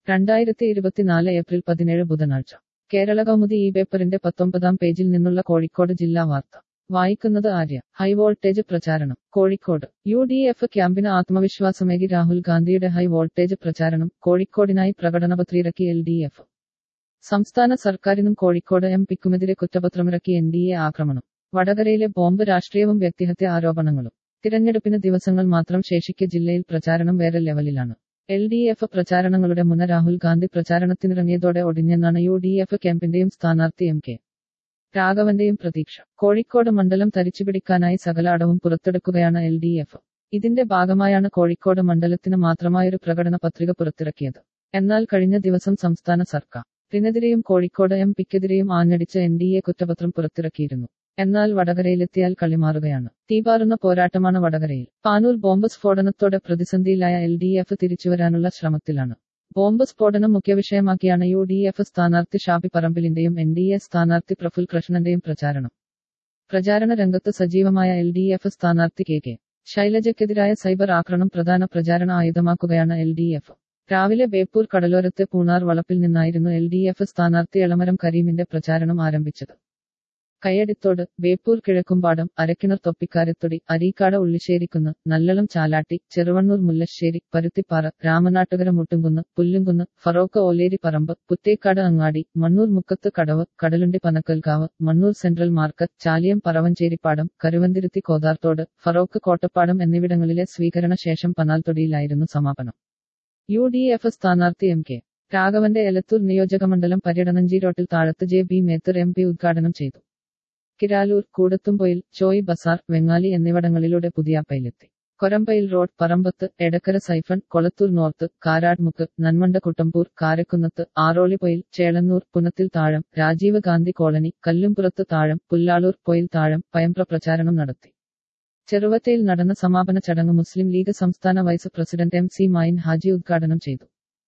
രണ്ടായിരത്തി ഇരുപത്തിനാല് ഏപ്രിൽ പതിനേഴ് ബുധനാഴ്ച കേരള കൗമുദി ഈ പേപ്പറിന്റെ പത്തൊമ്പതാം പേജിൽ നിന്നുള്ള കോഴിക്കോട് ജില്ലാ വാർത്ത വായിക്കുന്നത് ആര്യ ഹൈ വോൾട്ടേജ് പ്രചാരണം കോഴിക്കോട് യു ഡി എഫ് ക്യാമ്പിന് ആത്മവിശ്വാസമേകി രാഹുൽ ഗാന്ധിയുടെ ഹൈ വോൾട്ടേജ് പ്രചാരണം കോഴിക്കോടിനായി പ്രകടനപത്രിറക്കി എൽ ഡി എഫ് സംസ്ഥാന സർക്കാരിനും കോഴിക്കോട് എം പിക്കുമെതിരെ കുറ്റപത്രമിറക്കി എൻ ഡി എ ആക്രമണം വടകരയിലെ ബോംബ് രാഷ്ട്രീയവും വ്യക്തിഹത്യ ആരോപണങ്ങളും തിരഞ്ഞെടുപ്പിന് ദിവസങ്ങൾ മാത്രം ശേഷിക്കെ ജില്ലയിൽ പ്രചാരണം വേറെ ലെവലിലാണ് എൽ ഡി എഫ് പ്രചാരണങ്ങളുടെ മുന്ന രാഹുൽ ഗാന്ധി പ്രചാരണത്തിനിറങ്ങിയതോടെ ഒടിഞ്ഞെന്നാണ് യു ഡി എഫ് ക്യാമ്പിന്റെയും സ്ഥാനാർത്ഥി എം കെ രാഘവന്റെയും പ്രതീക്ഷ കോഴിക്കോട് മണ്ഡലം തരിച്ചുപിടിക്കാനായി സകല അടവും പുറത്തെടുക്കുകയാണ് എൽ ഡി എഫ് ഇതിന്റെ ഭാഗമായാണ് കോഴിക്കോട് മണ്ഡലത്തിന് മാത്രമായൊരു പ്രകടന പത്രിക പുറത്തിറക്കിയത് എന്നാൽ കഴിഞ്ഞ ദിവസം സംസ്ഥാന സർക്കാർ ിനെതിരെയും കോഴിക്കോട് എം പിക്കെതിരെയും ആഞ്ഞടിച്ച് എൻ ഡി എ കുറ്റപത്രം പുറത്തിറക്കിയിരുന്നു എന്നാൽ വടകരയിലെത്തിയാൽ കളിമാറുകയാണ് തീപാറുന്ന പോരാട്ടമാണ് വടകരയിൽ പാനൂർ ബോംബ് സ്ഫോടനത്തോടെ പ്രതിസന്ധിയിലായ എൽ ഡി എഫ് തിരിച്ചുവരാനുള്ള ശ്രമത്തിലാണ് ബോംബ് സ്ഫോടനം മുഖ്യ വിഷയമാക്കിയാണ് യു ഡി എഫ് സ്ഥാനാർത്ഥി ഷാബി പറമ്പിലിന്റെയും എൻ ഡി എ സ്ഥാനാർത്ഥി പ്രഫുൽ കൃഷ്ണന്റെയും പ്രചാരണം പ്രചാരണ രംഗത്ത് സജീവമായ എൽ ഡി എഫ് സ്ഥാനാർത്ഥി കെ കെ ശൈലജയ്ക്കെതിരായ സൈബർ ആക്രമണം പ്രധാന പ്രചാരണ ആയുധമാക്കുകയാണ് എൽ ഡി എഫ് രാവിലെ ബേപ്പൂർ കടലോരത്തെ പൂണാർ വളപ്പിൽ നിന്നായിരുന്നു എൽ ഡി എഫ് സ്ഥാനാർത്ഥി എളമരം കരീമിന്റെ പ്രചാരണം ആരംഭിച്ചത് കയ്യടിത്തോട് ബേപ്പൂർ കിഴക്കുംപാടം അരക്കിണർ തൊപ്പിക്കാരത്തൊടി അരീക്കാട് ഉള്ളിശ്ശേരിക്കുന്ന് നല്ലളം ചാലാട്ടി ചെറുവണ്ണൂർ മുല്ലശ്ശേരി പരുത്തിപ്പാറ രാമനാട്ടുകര മുട്ടുംകുന്ന് പുല്ലുംകുന്ന് ഫറോക്ക് ഓലേരി പറമ്പ് പുത്തേക്കാട് അങ്ങാടി മണ്ണൂർ മുക്കത്ത് കടവ് കടലുണ്ടി പനക്കൽകാവ് മണ്ണൂർ സെൻട്രൽ മാർക്കറ്റ് ചാലിയം പറവഞ്ചേരിപ്പാടം കരുവന്തിരുത്തി കോതാർത്തോട് ഫറോക്ക് കോട്ടപ്പാടം എന്നിവിടങ്ങളിലെ സ്വീകരണ ശേഷം പനാൽത്തൊടിയിലായിരുന്നു സമാപനം യു ഡി എഫ് സ്ഥാനാർത്ഥി എം കെ രാഘവന്റെ എലത്തൂർ നിയോജകമണ്ഡലം പര്യടനഞ്ചി റോട്ടിൽ താഴത്ത് J B Methar M P ഉദ്ഘാടനം ചെയ്തു കിരാലൂർ കൂടത്തുംപൊയിൽ ചോയ് ബസാർ വെങ്ങാലി എന്നിവിടങ്ങളിലൂടെ പുതിയാപ്പയിലെത്തി കൊരമ്പയിൽ റോഡ് പറമ്പത്ത് എടക്കര സൈഫൺ കൊളത്തൂർ നോർത്ത് കാരാട്മുക്ക് നന്മണ്ട കുട്ടമ്പൂർ കാരക്കുന്നത്ത് ആറോളിപ്പൊയിൽ ചേളന്നൂർ പുനത്തിൽ താഴം രാജീവ് ഗാന്ധി കോളനി കല്ലുംപുറത്ത് താഴം പുല്ലാളൂർ പൊയിൽ താഴം പയമ്പ്ര പ്രചാരണം നടത്തി ചെറുവറ്റയിൽ നടന്ന സമാപന ചടങ്ങ് മുസ്ലിം ലീഗ് സംസ്ഥാന vice president M C Mayin Haji ഉദ്ഘാടനം ചെയ്തു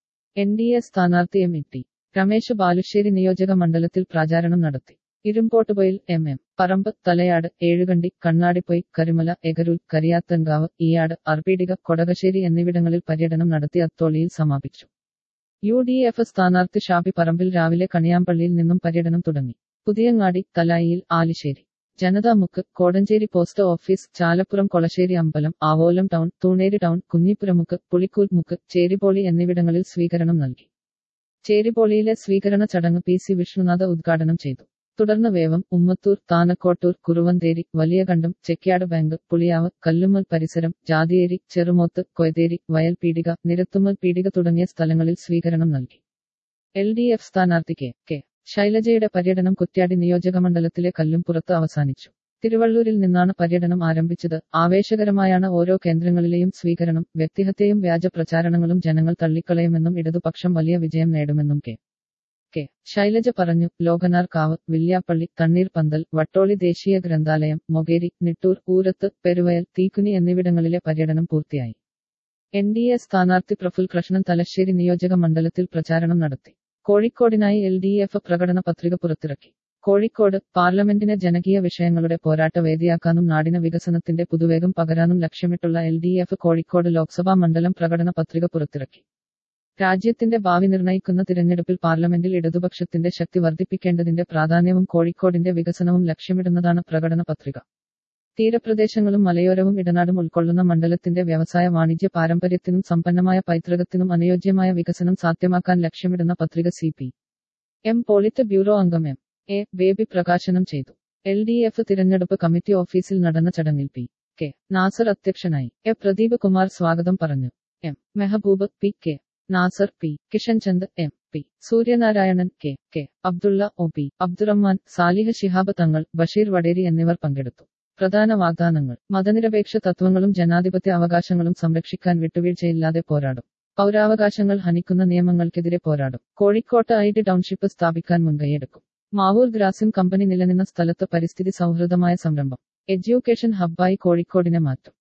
എൻ ഡി എ സ്ഥാനാർത്ഥി എം ടി രമേശ് ബാലുശ്ശേരി നിയോജക മണ്ഡലത്തിൽ പ്രചാരണം നടത്തി ഇരുമ്പോട്ടുപൊയിൽ എം എം പറമ്പ് തലയാട് ഏഴുകണ്ടി കണ്ണാടിപ്പൊയ് കരുമല എഗരൂൽ കരിയാത്തൻകാവ് ഈയാട് അർപ്പീടിക കൊടകശ്ശേരി എന്നിവിടങ്ങളിൽ പര്യടനം നടത്തി അത്തോളിയിൽ സമാപിച്ചു യു ഡി എഫ് സ്ഥാനാർത്ഥി ഷാബി പറമ്പിൽ രാവിലെ കണിയാമ്പള്ളിയിൽ നിന്നും പര്യടനം തുടങ്ങി പുതിയങ്ങാടി തലായിയിൽ ആലിശ്ശേരി ജനതാമുക്ക് കോടഞ്ചേരി പോസ്റ്റ് ഓഫീസ് ചാലപ്പുറം കൊളശ്ശേരി അമ്പലം ആവോലം ടൗൺ തൂണേരി ടൗൺ കുഞ്ഞിപ്പുരമുക്ക് പുളിക്കൂൽമുക്ക് ചേരിപോളി എന്നിവിടങ്ങളിൽ സ്വീകരണം നൽകി ചേരിപോളിയിലെ സ്വീകരണ ചടങ്ങ് പി സി വിഷ്ണുനാഥ ഉദ്ഘാടനം ചെയ്തു തുടർന്ന് വേവം ഉമ്മത്തൂർ താനക്കോട്ടൂർ കുറുവന്തേരി വലിയകണ്ടം ചെക്യാട് ബാങ്ക് പുളിയാവ് കല്ലുമ്മൽ പരിസരം ജാതിയേരി ചെറുമോത്ത് കൊയതേരി വയൽ പീടിക നിരത്തുമ്മൽ പീടിക തുടങ്ങിയ സ്ഥലങ്ങളിൽ സ്വീകരണം നൽകി എൽ ഡി എഫ് സ്ഥാനാർത്ഥി കെ കെ ശൈലജയുടെ പര്യടനം കുറ്റ്യാടി നിയോജകമണ്ഡലത്തിലെ കല്ലുംപുറത്ത് അവസാനിച്ചു തിരുവള്ളൂരിൽ നിന്നാണ് പര്യടനം ആരംഭിച്ചത് ആവേശകരമായാണ് ഓരോ കേന്ദ്രങ്ങളിലെയും സ്വീകരണം വ്യക്തിഹത്യയും വ്യാജ പ്രചാരണങ്ങളും ജനങ്ങൾ തള്ളിക്കളയുമെന്നും ഇടതുപക്ഷം വലിയ വിജയം നേടുമെന്നും കെ കെ ശൈലജ പറഞ്ഞു ലോകനാർ കാവ് വില്യാപ്പള്ളി തണ്ണീർപന്തൽ വട്ടോളി ദേശീയ ഗ്രന്ഥാലയം മൊകേരി നിട്ടൂർ ഊരത്ത് പെരുവയൽ തീക്കുനി എന്നിവിടങ്ങളിലെ പര്യടനം പൂർത്തിയായി എൻ ഡി എ സ്ഥാനാർത്ഥി പ്രഫുൽ കൃഷ്ണൻ തലശ്ശേരി നിയോജക മണ്ഡലത്തിൽ പ്രചാരണം നടത്തി കോഴിക്കോടിനായി എൽ ഡി എഫ് പ്രകടന പത്രിക പുറത്തിറക്കി കോഴിക്കോട് പാർലമെന്റിനെ ജനകീയ വിഷയങ്ങളുടെ പോരാട്ട വേദിയാക്കാനും നാടിന് വികസനത്തിന്റെ പുതുവേഗം പകരാനും ലക്ഷ്യമിട്ടുള്ള L D F Kozhikode Lok Sabha മണ്ഡലം പ്രകടന പത്രിക പുറത്തിറക്കി രാജ്യത്തിന്റെ ഭാവി നിർണയിക്കുന്ന തിരഞ്ഞെടുപ്പിൽ പാർലമെന്റിൽ ഇടതുപക്ഷത്തിന്റെ ശക്തി വർദ്ധിപ്പിക്കേണ്ടതിന്റെ പ്രാധാന്യവും കോഴിക്കോടിന്റെ വികസനവും ലക്ഷ്യമിടുന്നതാണ് പ്രകടന പത്രിക തീരപ്രദേശങ്ങളും മലയോരവും ഇടനാടും ഉൾക്കൊള്ളുന്ന മണ്ഡലത്തിന്റെ വ്യവസായ വാണിജ്യ പാരമ്പര്യത്തിനും സമ്പന്നമായ പൈതൃകത്തിനും അനുയോജ്യമായ വികസനം സാധ്യമാക്കാൻ ലക്ഷ്യമിടുന്ന പത്രിക C P M polit bureau അംഗം എം എ ബേബി പ്രകാശനം ചെയ്തു എൽ ഡി എഫ് തിരഞ്ഞെടുപ്പ് കമ്മിറ്റി ഓഫീസിൽ നടന്ന ചടങ്ങിൽ പി കെ നാസർ അധ്യക്ഷനായി എ പ്രദീപ് കുമാർ സ്വാഗതം പറഞ്ഞു M Mehaboob P K Nasar P Kishanchand M P Suryanarayanan K K Abdulla O P Abdurahman Salih Shihab Thangal Basheer വടേരി എന്നിവർ പങ്കെടുത്തു പ്രധാന വാഗ്ദാനങ്ങൾ മതനിരപേക്ഷ തത്വങ്ങളും ജനാധിപത്യ അവകാശങ്ങളും സംരക്ഷിക്കാൻ വിട്ടുവീഴ്ചയില്ലാതെ പോരാടും പൗരാവകാശങ്ങൾ ഹനിക്കുന്ന നിയമങ്ങൾക്കെതിരെ പോരാടും കോഴിക്കോട്ട് ഐ ടി ടൗൺഷിപ്പ് സ്ഥാപിക്കാൻ മുൻകൈയെടുക്കും മാവൂർ ഗ്രാസിം കമ്പനി നിലനിന്ന സ്ഥലത്ത് പരിസ്ഥിതി സൗഹൃദമായ സംരംഭം എഡ്യൂക്കേഷൻ ഹബ്ബായി കോഴിക്കോടിനെ മാറ്റും